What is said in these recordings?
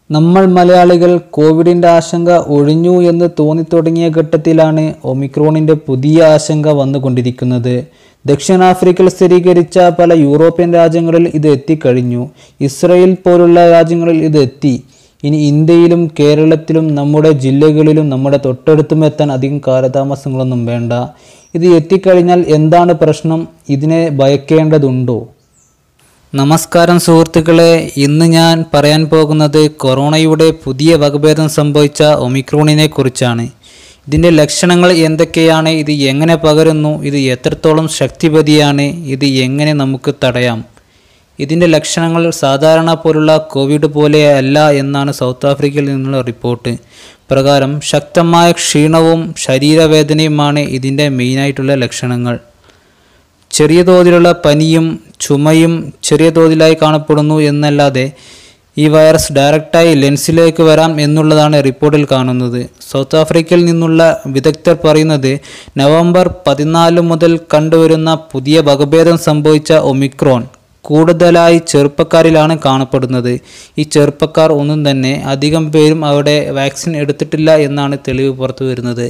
നമ്മൾ മലയാളികൾ കോവിഡിന്റെ ആശങ്ക ഒഴിഞ്ഞു എന്ന് തോന്നിത്തുടങ്ങിയ ഘട്ടത്തിലാണ് ഒമിക്രോണിന്റെ പുതിയ ആശങ്ക വന്നുകൊണ്ടിരിക്കുന്നത് ദക്ഷിണാഫ്രിക്കയിൽ സ്ഥിരീകരിച്ച പല യൂറോപ്യൻ രാജ്യങ്ങളിൽ ഇത് എത്തിക്കഴിഞ്ഞു ഇസ്രയേൽ പോലുള്ള രാജ്യങ്ങളിൽ ഇത് എത്തി ഇനി ഇന്ത്യയിലും കേരളത്തിലും നമ്മുടെ ജില്ലകളിലും നമ്മുടെ തൊട്ടടുത്തും എത്താൻ അധികം കാലതാമസങ്ങളൊന്നും വേണ്ട ഇത് എത്തിക്കഴിഞ്ഞാൽ എന്താണ് പ്രശ്നം ഇതിനെ ഭയക്കേണ്ടതുണ്ടോ നമസ്കാരം സുഹൃത്തുക്കളെ ഇന്ന് ഞാൻ പറയാൻ പോകുന്നത് കൊറോണയുടെ പുതിയ വകഭേദം സംഭവിച്ച ഒമിക്രോണിനെ കുറിച്ചാണ് ഇതിൻ്റെ ലക്ഷണങ്ങൾ എന്തൊക്കെയാണ് ഇത് എങ്ങനെ പകരുന്നു ഇത് എത്രത്തോളം ശക്തിപതിയാണ് ഇത് എങ്ങനെ നമുക്ക് തടയാം ഇതിൻ്റെ ലക്ഷണങ്ങൾ സാധാരണ പോലുള്ള കോവിഡ് പോലെ അല്ല എന്നാണ് സൗത്ത് ആഫ്രിക്കയിൽ നിന്നുള്ള റിപ്പോർട്ട് പ്രകാരം ശക്തമായ ക്ഷീണവും ശരീരവേദനയുമാണ് ഇതിൻ്റെ മെയിനായിട്ടുള്ള ലക്ഷണങ്ങൾ ചെറിയ തോതിലുള്ള പനിയും ചുമയും ചെറിയ തോതിലായി കാണപ്പെടുന്നു എന്നല്ലാതെ ഈ വൈറസ് ഡയറക്റ്റായി ലെൻസിലേക്ക് വരാം എന്നുള്ളതാണ് റിപ്പോർട്ടിൽ കാണുന്നത് സൗത്ത് ആഫ്രിക്കയിൽ നിന്നുള്ള വിദഗ്ധർ പറയുന്നത് നവംബർ പതിനാല് മുതൽ കണ്ടുവരുന്ന പുതിയ വകഭേദം സംഭവിച്ച ഒമിക്രോൺ കൂടുതലായി ചെറുപ്പക്കാരിലാണ് കാണപ്പെടുന്നത് ഈ ചെറുപ്പക്കാർ ഒന്നും തന്നെ അധികം പേരും അവിടെ വാക്സിൻ എടുത്തിട്ടില്ല എന്നാണ് തെളിവ് പുറത്തു വരുന്നത്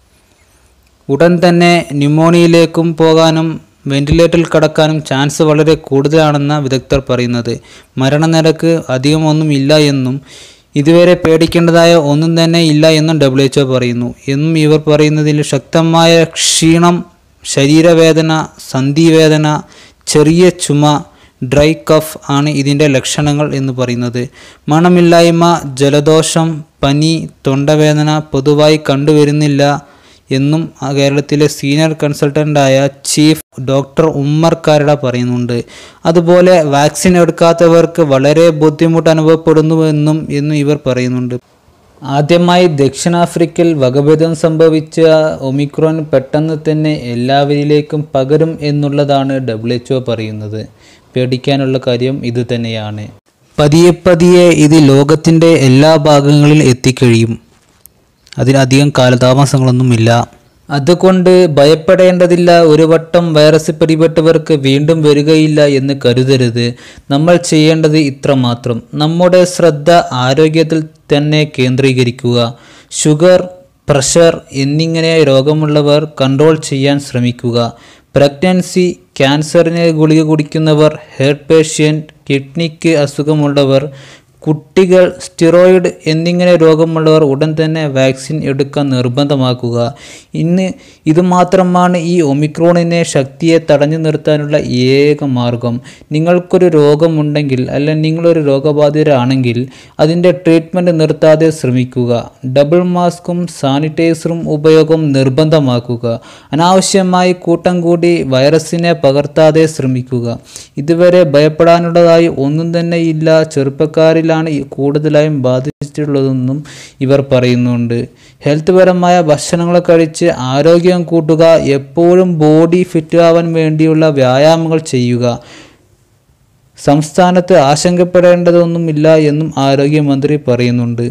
ഉടൻ തന്നെ ന്യൂമോണിയയിലേക്കും പോകാനും വെന്റിലേറ്ററിൽ കടക്കാനും ചാൻസ് വളരെ കൂടുതലാണെന്ന വിദഗ്ധർ പറയുന്നത് മരണനിരക്ക് അധികമൊന്നും ഇല്ല എന്നും ഇതുവരെ പേടിക്കേണ്ടതായ ഒന്നും തന്നെ ഇല്ല എന്നും ഡബ്ല്യു എച്ച്ഒ പറയുന്നു എന്നും ഇവർ പറയുന്നതിൽ ശക്തമായ ക്ഷീണം ശരീരവേദന സന്ധിവേദന ചെറിയ ചുമ ഡ്രൈ കഫ് ആണ് ഇതിൻ്റെ ലക്ഷണങ്ങൾ എന്ന് പറയുന്നത് മണമില്ലായ്മ ജലദോഷം പനി തൊണ്ടവേദന പൊതുവായി കണ്ടുവരുന്നില്ല എന്നും ആ കേരളത്തിലെ സീനിയർ കൺസൾട്ടൻ്റായ ചീഫ് ഡോക്ടർ ഉമ്മർ കാരട പറയുന്നുണ്ട് അതുപോലെ വാക്സിൻ എടുക്കാത്തവർക്ക് വളരെ ബുദ്ധിമുട്ട് അനുഭവപ്പെടുന്നുവെന്നും എന്നും ഇവർ പറയുന്നുണ്ട് ആദ്യമായി ദക്ഷിണാഫ്രിക്കയിൽ വകഭേദം സംഭവിച്ച ഒമിക്രോൺ പെട്ടെന്ന് തന്നെ എല്ലാവരിലേക്കും പകരും എന്നുള്ളതാണ് ഡബ്ല്യു എച്ച് പറയുന്നത് പേടിക്കാനുള്ള കാര്യം ഇത് തന്നെയാണ് പതിയെ പതിയെ ഇത് ലോകത്തിൻ്റെ എല്ലാ ഭാഗങ്ങളിൽ എത്തിക്കഴിയും അതിനധികം കാലതാമസങ്ങളൊന്നുമില്ല അതുകൊണ്ട് ഭയപ്പെടേണ്ടതില്ല ഒരു വട്ടം വൈറസ് പിടിപെട്ടവർക്ക് വീണ്ടും വരികയില്ല എന്ന് കരുതരുത് നമ്മൾ ചെയ്യേണ്ടത് ഇത്രമാത്രം നമ്മുടെ ശ്രദ്ധ ആരോഗ്യത്തിൽ തന്നെ കേന്ദ്രീകരിക്കുക ഷുഗർ പ്രഷർ എന്നിങ്ങനെ രോഗമുള്ളവർ കൺട്രോൾ ചെയ്യാൻ ശ്രമിക്കുക പ്രഗ്നൻസി ക്യാൻസറിന് ഗുളിക കുടിക്കുന്നവർ ഹെർട്ട് പേഷ്യൻ്റ് കിഡ്നിക്ക് അസുഖമുള്ളവർ കുട്ടികൾ സ്റ്റിറോയിഡ് എന്നിങ്ങനെ രോഗമുള്ളവർ ഉടൻ തന്നെ വാക്സിൻ എടുക്കാൻ നിർബന്ധമാക്കുക ഇന്ന് ഇത് മാത്രമാണ് ഈ ഒമിക്രോണിനെ ശക്തിയെ തടഞ്ഞു നിർത്താനുള്ള ഏക മാർഗം നിങ്ങൾക്കൊരു രോഗമുണ്ടെങ്കിൽ അല്ലെങ്കിൽ നിങ്ങളൊരു രോഗബാധിതരാണെങ്കിൽ അതിൻ്റെ ട്രീറ്റ്മെൻറ്റ് നിർത്താതെ ശ്രമിക്കുക ഡബിൾ മാസ്കും സാനിറ്റൈസറും ഉപയോഗം നിർബന്ധമാക്കുക അനാവശ്യമായി കൂട്ടം കൂടി വൈറസിനെ പകർത്താതെ ശ്രമിക്കുക ഇതുവരെ ഭയപ്പെടാനുള്ളതായി ഒന്നും തന്നെ ഇല്ല ചെറുപ്പക്കാരിലാണ് ഈ കൂടുതലായും ബാധിച്ചിട്ടുള്ളതെന്നും ഇവർ പറയുന്നുണ്ട് ഹെൽത്ത് പരമായ ഭക്ഷണങ്ങൾ കഴിച്ച് ആരോഗ്യം കൂട്ടുക എപ്പോഴും ബോഡി ഫിറ്റ് ആവാൻ വേണ്ടിയുള്ള വ്യായാമങ്ങൾ ചെയ്യുക സംസ്ഥാനത്ത് ആശങ്കപ്പെടേണ്ടതൊന്നുമില്ല എന്നും ആരോഗ്യമന്ത്രി പറയുന്നുണ്ട്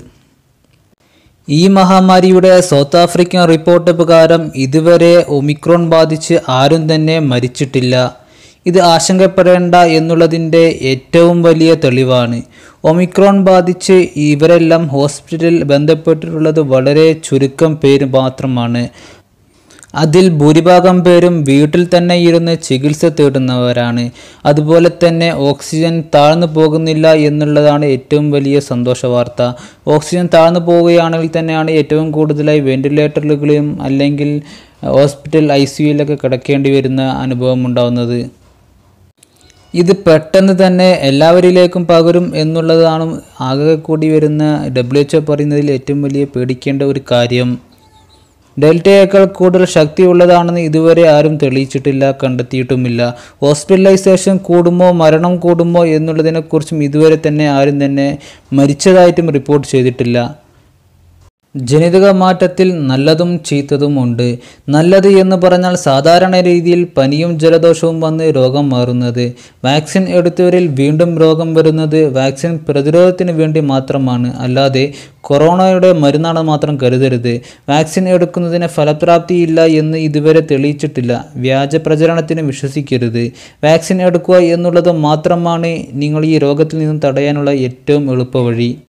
ഈ മഹാമാരിയുടെ സൗത്ത് ആഫ്രിക്കൻ റിപ്പോർട്ട് പ്രകാരം ഇതുവരെ ഒമിക്രോൺ ബാധിച്ച് ആരും തന്നെ മരിച്ചിട്ടില്ല ഇത് ആശങ്കപ്പെടേണ്ട എന്നുള്ളതിൻ്റെ ഏറ്റവും വലിയ തെളിവാണ് ഒമിക്രോൺ ബാധിച്ച് ഇവരെല്ലാം ഹോസ്പിറ്റലിൽ ബന്ധപ്പെട്ടിട്ടുള്ളത് വളരെ ചുരുക്കം പേര് മാത്രമാണ് അതിൽ ഭൂരിഭാഗം പേരും വീട്ടിൽ തന്നെ ഇരുന്ന് ചികിത്സ തേടുന്നവരാണ് അതുപോലെ തന്നെ ഓക്സിജൻ താഴ്ന്നു പോകുന്നില്ല എന്നുള്ളതാണ് ഏറ്റവും വലിയ സന്തോഷ വാർത്ത ഓക്സിജൻ താഴ്ന്നു പോവുകയാണെങ്കിൽ തന്നെയാണ് ഏറ്റവും കൂടുതലായി വെന്റിലേറ്ററുകളിലും അല്ലെങ്കിൽ ഹോസ്പിറ്റൽ ഐ സിയുയിലൊക്കെ കിടക്കേണ്ടി വരുന്ന അനുഭവം ഉണ്ടാവുന്നത് ഇത് പെട്ടെന്ന് തന്നെ എല്ലാവരിലേക്കും പകരും എന്നുള്ളതാണ് ആകെ കൂടി വരുന്ന ഡബ്ല്യു എച്ച് പറയുന്നതിൽ ഏറ്റവും വലിയ പേടിക്കേണ്ട ഒരു കാര്യം ഡെൽറ്റയേക്കാൾ കൂടുതൽ ശക്തിയുള്ളതാണെന്ന് ഇതുവരെ ആരും തെളിയിച്ചിട്ടില്ല കണ്ടെത്തിയിട്ടുമില്ല ഹോസ്പിറ്റലൈസേഷൻ കൂടുമോ മരണം കൂടുമോ എന്നുള്ളതിനെക്കുറിച്ചും ഇതുവരെ തന്നെ ആരും തന്നെ മരിച്ചതായിട്ടും റിപ്പോർട്ട് ചെയ്തിട്ടില്ല ജനിതക മാറ്റത്തിൽ നല്ലതും ചീത്തതും ഉണ്ട് നല്ലത് എന്ന് പറഞ്ഞാൽ സാധാരണ രീതിയിൽ പനിയും ജലദോഷവും വന്ന് രോഗം മാറുന്നത് വാക്സിൻ എടുത്തവരിൽ വീണ്ടും രോഗം വരുന്നത് വാക്സിൻ പ്രതിരോധത്തിന് വേണ്ടി മാത്രമാണ് അല്ലാതെ കൊറോണയുടെ മരുന്നാണ് മാത്രം കരുതരുത് വാക്സിൻ എടുക്കുന്നതിന് ഫലപ്രാപ്തിയില്ല എന്ന് ഇതുവരെ തെളിയിച്ചിട്ടില്ല വ്യാജ പ്രചരണത്തിന് വിശ്വസിക്കരുത് വാക്സിൻ എടുക്കുക എന്നുള്ളത് മാത്രമാണ് നിങ്ങൾ ഈ രോഗത്തിൽ നിന്നും തടയാനുള്ള ഏറ്റവും എളുപ്പവഴി